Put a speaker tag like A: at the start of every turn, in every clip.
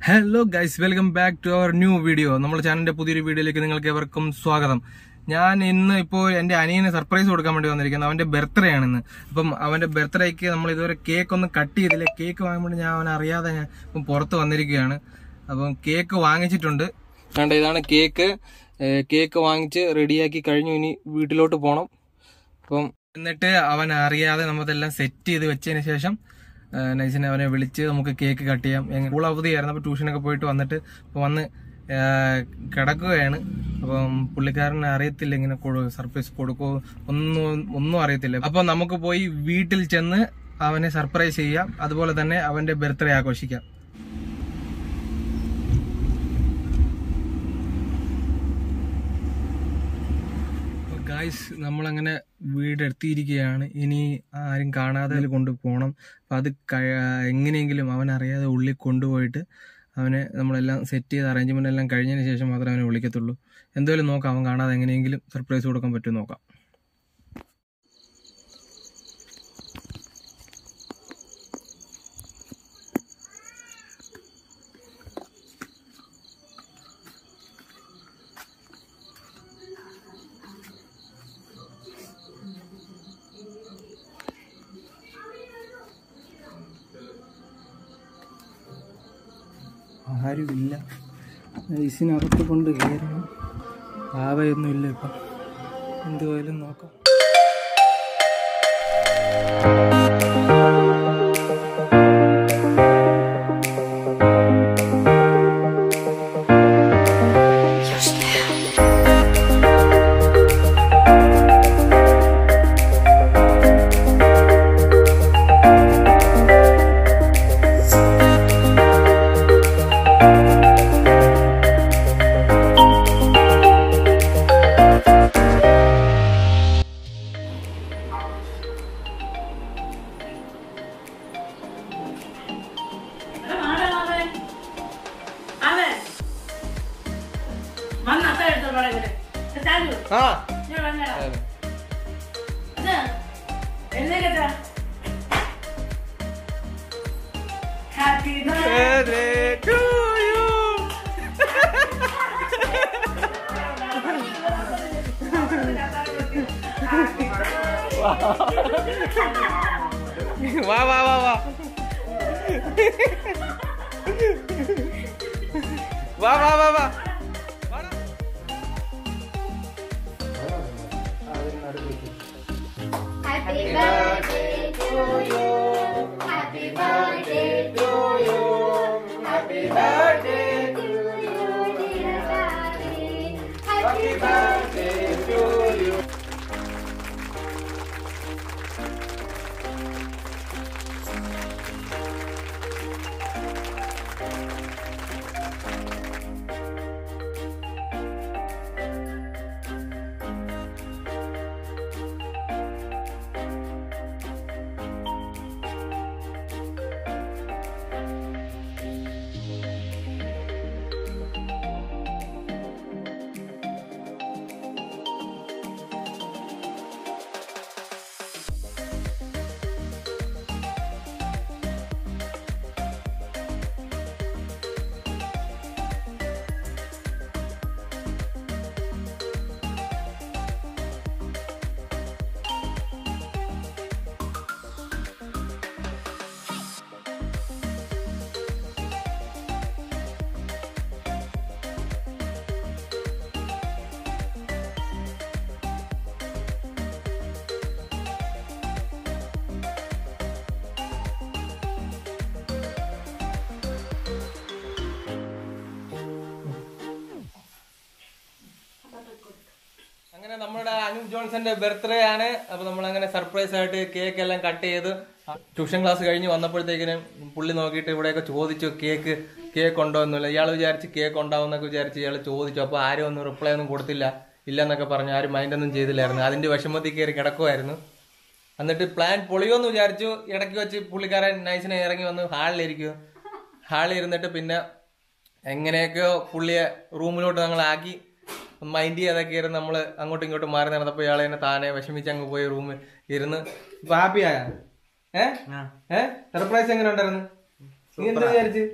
A: Hello guys welcome back to our new video നമ്മുടെ ചാനലിന്റെ പുതിയൊരു വീഡിയോയിലേക്ക് നിങ്ങൾക്ക് എവർക്കും സ്വാഗതം ഞാൻ ഇന്ന് ഇപ്പോൾ എന്റെ അനിയന് സർപ്രൈസ് കൊടുക്കാൻ വേണ്ടി വന്നിരിക്കുന്നത് അവന്റെ ബർത്ത്ഡേ ആണ് ഇന്ന് അപ്പം അവന്റെ ബർത്ത്ഡേക്ക് നമ്മൾ ഇതുവരെ കേക്ക് ഒന്നും കട്ട് ചെയ്തില്ല കേക്ക് വാങ്ങാൻ വേണ്ടി ഞാൻ അവൻ അറിയാതെ ഞാൻ ഇപ്പം പുറത്ത് വന്നിരിക്കുകയാണ് അപ്പം കേക്ക് വാങ്ങിച്ചിട്ടുണ്ട് കണ്ട ഇതാണ് കേക്ക് ഏഹ് കേക്ക് വാങ്ങിച്ച് റെഡിയാക്കി കഴിഞ്ഞു ഇനി വീട്ടിലോട്ട് പോകണം അപ്പം എന്നിട്ട് അവൻ അറിയാതെ നമ്മതെല്ലാം സെറ്റ് ചെയ്ത് വെച്ചതിന് ശേഷം ഏഹ് നൈസിനെ അവനെ വിളിച്ച് നമുക്ക് കേക്ക് കട്ട് ചെയ്യാം എങ്ങനെ സ്കൂൾ അവധിയായിരുന്നു അപ്പോൾ ട്യൂഷനൊക്കെ പോയിട്ട് വന്നിട്ട് ഇപ്പോൾ വന്ന് ഏഹ് കിടക്കുകയാണ് അപ്പം പുള്ളിക്കാരനെ അറിയത്തില്ല ഇങ്ങനെ സർപ്രൈസ് കൊടുക്കുമോ ഒന്നും ഒന്നും അറിയത്തില്ല അപ്പോൾ നമുക്ക് പോയി വീട്ടിൽ ചെന്ന് അവനെ സർപ്രൈസ് ചെയ്യാം അതുപോലെ തന്നെ അവന്റെ ബർത്ത്ഡേ ആഘോഷിക്കാം ഗായ്സ് നമ്മളങ്ങനെ വീടെടുത്തിയിരിക്കുകയാണ് ഇനി ആരും കാണാതെ അതിൽ കൊണ്ടുപോകണം അപ്പം അത് കഴി- എങ്ങനെയെങ്കിലും അവൻ അറിയാതെ ഉള്ളിൽ കൊണ്ടുപോയിട്ട് അവനെ നമ്മളെല്ലാം സെറ്റ് ചെയ്ത് അറേഞ്ച്മെന്റ് എല്ലാം കഴിഞ്ഞതിന് ശേഷം മാത്രമേ അവനെ വിളിക്കത്തുള്ളൂ എന്തായാലും നോക്കാം അവൻ കാണാതെ എങ്ങനെയെങ്കിലും സർപ്രൈസ് കൊടുക്കാൻ പറ്റും നോക്കാം ആരുമില്ല ഐസിനകത്ത് കൊണ്ട് കയറണം ആവയൊന്നും ഇല്ല ഇപ്പം എന്തുപോയാലും നോക്കാം ആ
B: ഹാപ്പി
A: വാ വാ വാ വാ വാ വാ വാ വാ
C: Happy birthday to you. Happy birthday to you. Happy birthday to you, dear Daddy. Happy birthday to you.
A: അങ്ങനെ നമ്മുടെ അനൂപ് ജോൺസന്റെ ബർത്ത്ഡേ ആണ് അപ്പൊ നമ്മൾ അങ്ങനെ സർപ്രൈസ് ആയിട്ട് കേക്ക് എല്ലാം കട്ട് ചെയ്ത് ട്യൂഷൻ ക്ലാസ് കഴിഞ്ഞ് വന്നപ്പോഴത്തേക്കിനും പുള്ളി നോക്കിയിട്ട് ഇവിടെയൊക്കെ ചോദിച്ചു കേക്ക് കേക്ക് ഉണ്ടോ എന്നില്ല ഇയാൾ വിചാരിച്ച് കേക്ക് ഉണ്ടാവും എന്നൊക്കെ വിചാരിച്ച് ഇയാൾ ചോദിച്ചു അപ്പൊ ആരും ഒന്നും റിപ്ലൈ ഒന്നും കൊടുത്തില്ല ഇല്ലെന്നൊക്കെ പറഞ്ഞു ആരും മൈൻഡ് ഒന്നും ചെയ്തില്ലായിരുന്നു അതിന്റെ വിഷമത്തിൽ കയറി കിടക്കുമായിരുന്നു എന്നിട്ട് പ്ലാൻ പൊളിയോന്ന് വിചാരിച്ചു ഇടയ്ക്ക് വെച്ച് പുള്ളിക്കാരൻ നൈസിനെ ഇറങ്ങി വന്ന് ഹാളിലിരിക്കും ഹാളിൽ ഇരുന്നിട്ട് പിന്നെ എങ്ങനെയൊക്കെയോ പുള്ളിയെ റൂമിലോട്ട് ഞങ്ങൾ ആക്കി മൈൻഡ് ചെയ്യാതൊക്കെ ഇരുന്ന് നമ്മൾ അങ്ങോട്ടും ഇങ്ങോട്ടും മാറി നടന്നപ്പോൾ ഇയാളെ തന്നെ താനെ വിഷമിച്ച് അങ്ങ് പോയി റൂമിൽ ഇരുന്ന് ഇപ്പൊ ഹാപ്പി ആയ ഏ ഏ സർപ്രൈസ് എങ്ങനെ ഉണ്ടായിരുന്നു നീ എന്താ വിചാരിച്ച്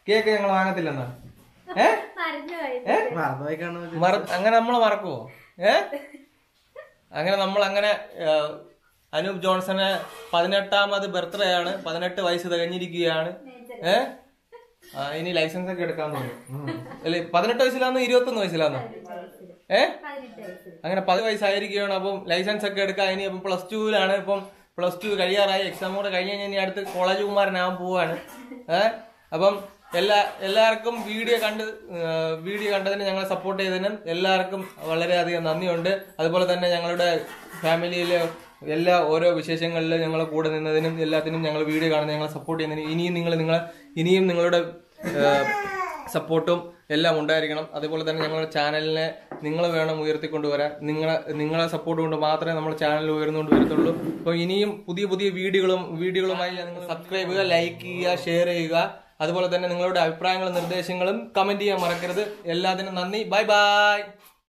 A: കേക്ക് ഞങ്ങൾ വാങ്ങത്തില്ലെന്നാ ഏ
C: മറന്നുപോയി
A: ഏ
B: മറന്നുപോയി കാണും
A: മറ- അങ്ങനെ നമ്മൾ മറക്കുവോ ഏ അങ്ങനെ നമ്മൾ അങ്ങനെ ആ, അനൂപ് ജോൺസണ് പതിനെട്ടാമത് ബർത്ത്ഡേ ആണ് പതിനെട്ട് വയസ്സ് തികഞ്ഞിരിക്കുകയാണ് ഏ ആ, ഇനി ലൈസൻസ് ഒക്കെ എടുക്കാൻ തോന്നുന്നു അല്ലെ പതിനെട്ട് വയസ്സിലാന്ന് ഇരുപത്തൊന്ന് വയസ്സിലാന്നോ ഏ
C: പതിനെട്ട് വയസ്സ്
A: അങ്ങനെ പത്ത് വയസ്സായിരിക്കുകയാണ് അപ്പം ലൈസൻസ് ഒക്കെ എടുക്കാൻ ഇനി ഇപ്പം പ്ലസ് ടുവിലാണ് ഇപ്പം പ്ലസ് ടു കഴിയാറായി എക്സാം കൂടെ കഴിഞ്ഞ് കഴിഞ്ഞാൽ ഇനി അടുത്ത് കോളേജ് കുമാരനാകാൻ പോവാണ് ഏഹ് അപ്പം എല്ലാ എല്ലാവർക്കും വീഡിയോ കണ്ട് വീഡിയോ കണ്ടതിന് ഞങ്ങളെ സപ്പോർട്ട് ചെയ്തതിനും എല്ലാവർക്കും വളരെയധികം നന്ദിയുണ്ട് അതുപോലെ തന്നെ ഞങ്ങളുടെ ഫാമിലിയിലെ എല്ലാ ഓരോ വിശേഷങ്ങളിലും ഞങ്ങളെ കൂടെ നിന്നതിനും എല്ലാത്തിനും ഞങ്ങൾ വീഡിയോ കാണുന്ന ഞങ്ങളെ സപ്പോർട്ട് ചെയ്യുന്നതിനും ഇനിയും നിങ്ങൾ നിങ്ങളെ ഇനിയും നിങ്ങളുടെ ഏഹ്, സപ്പോർട്ടും എല്ലാം ഉണ്ടായിരിക്കണം അതുപോലെ തന്നെ ഞങ്ങളുടെ ചാനലിനെ നിങ്ങൾ വേണം ഉയർത്തിക്കൊണ്ടുവരാൻ നിങ്ങളെ നിങ്ങളെ സപ്പോർട്ട് കൊണ്ട് മാത്രമേ നമ്മുടെ ചാനൽ ഉയർന്നുകൊണ്ട് വരത്തുള്ളൂ അപ്പോൾ ഇനിയും പുതിയ പുതിയ വീഡിയോകളും വീഡിയോകളുമായി നിങ്ങൾ സബ്സ്ക്രൈബ് ചെയ്യുക ലൈക്ക് ചെയ്യുക ഷെയർ ചെയ്യുക അതുപോലെ തന്നെ നിങ്ങളുടെ അഭിപ്രായങ്ങളും നിർദ്ദേശങ്ങളും കമന്റ് ചെയ്യാൻ മറക്കരുത് എല്ലാത്തിനും നന്ദി ബൈ ബൈ